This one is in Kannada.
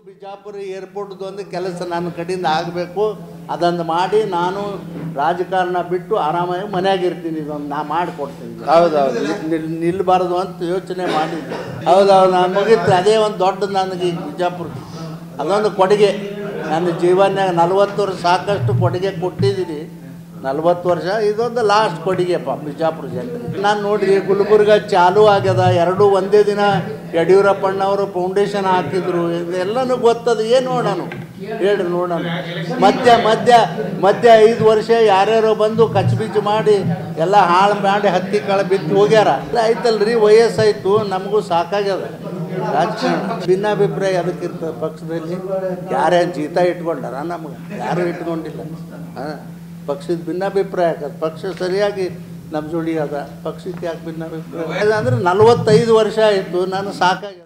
ಬಿಜಾಪುರ ಏರ್ಪೋರ್ಟ್ದು ಒಂದು ಕೆಲಸ ನನ್ನ ಕಡೆಯಿಂದ ಆಗಬೇಕು ಅದೊಂದು ಮಾಡಿ ನಾನು ರಾಜಕಾರಣ ಬಿಟ್ಟು ಆರಾಮಾಗಿ ಮನ್ಯಾಗ ಇರ್ತೀನಿ ಇದೊಂದು ನಾ ಮಾಡಿಕೊಡ್ತೀನಿ ಹೌದೌದು ನಿಲ್ ನಿಲ್ಬಾರ್ದು ಅಂತ ಯೋಚನೆ ಮಾಡಿದ್ದೆ ಹೌದೌದು ನಾನು ಮುಗೀತು ಅದೇ ಒಂದು ದೊಡ್ಡ ನನಗೆ ಈಗ ಬಿಜಾಪುರ ಅದೊಂದು ಕೊಡುಗೆ ನನ್ನ ಜೀವನ್ಯಾಗ ನಲ್ವತ್ತು ವರ್ಷ ಸಾಕಷ್ಟು ಕೊಡುಗೆ ಕೊಟ್ಟಿದ್ದೀನಿ ನಲ್ವತ್ತು ವರ್ಷ ಇದೊಂದು ಲಾಸ್ಟ್ ಕೊಡುಗೆಪ್ಪ ಬಿಜಾಪುರ ಜನರಿಗೆ ನಾನು ನೋಡ್ರಿ ಗುಲ್ಬರ್ಗ ಚಾಲು ಆಗ್ಯದ ಎರಡೂ ಒಂದೇ ದಿನ ಯಡಿಯೂರಪ್ಪಣ್ಣವರು ಫೌಂಡೇಶನ್ ಹಾಕಿದ್ರು ಇದೆಲ್ಲನೂ ಗೊತ್ತದ ಏನು ನೋಡೋಣ ಹೇಳ್ರಿ ನೋಡೋಣ ಮಧ್ಯ ಮಧ್ಯ ಮಧ್ಯ ಐದು ವರ್ಷ ಯಾರ್ಯಾರೋ ಬಂದು ಕಚ್ಬಿಚ್ಚು ಮಾಡಿ ಎಲ್ಲ ಹಾಳು ಮಾಡಿ ಹತ್ತಿ ಕಾಳ ಬಿದ್ದು ಹೋಗ್ಯಾರ ಇಲ್ಲ ಆಯ್ತಲ್ರಿ ವಯಸ್ಸಾಯ್ತು ನಮಗೂ ಸಾಕಾಗ್ಯದ ರಾಜಕಾರಣ ಭಿನ್ನಾಭಿಪ್ರಾಯ ಅದಕ್ಕಿರ್ತದೆ ಪಕ್ಷದಲ್ಲಿ ಯಾರ್ಯಾರು ಜೀತ ಇಟ್ಕೊಂಡಾರ ನಮ್ಗೆ ಯಾರೂ ಇಟ್ಕೊಂಡಿಲ್ಲ ಹಾಂ ಪಕ್ಷದ ಭಿನ್ನಾಭಿಪ್ರಾಯ ಆಗತ್ತೆ ಪಕ್ಷ ಸರಿಯಾಗಿ ನಮ್ಮ ಜೋಡಿ ಅದ ಪಕ್ಷಕ್ಕೆ ಯಾಕೆ ಭಿನ್ನಾಭಿಪ್ರಾಯ ಅಂದ್ರೆ ನಲವತ್ತೈದು ವರ್ಷ ಆಯಿತು ನಾನು ಸಾಕಾಗ್ಯದ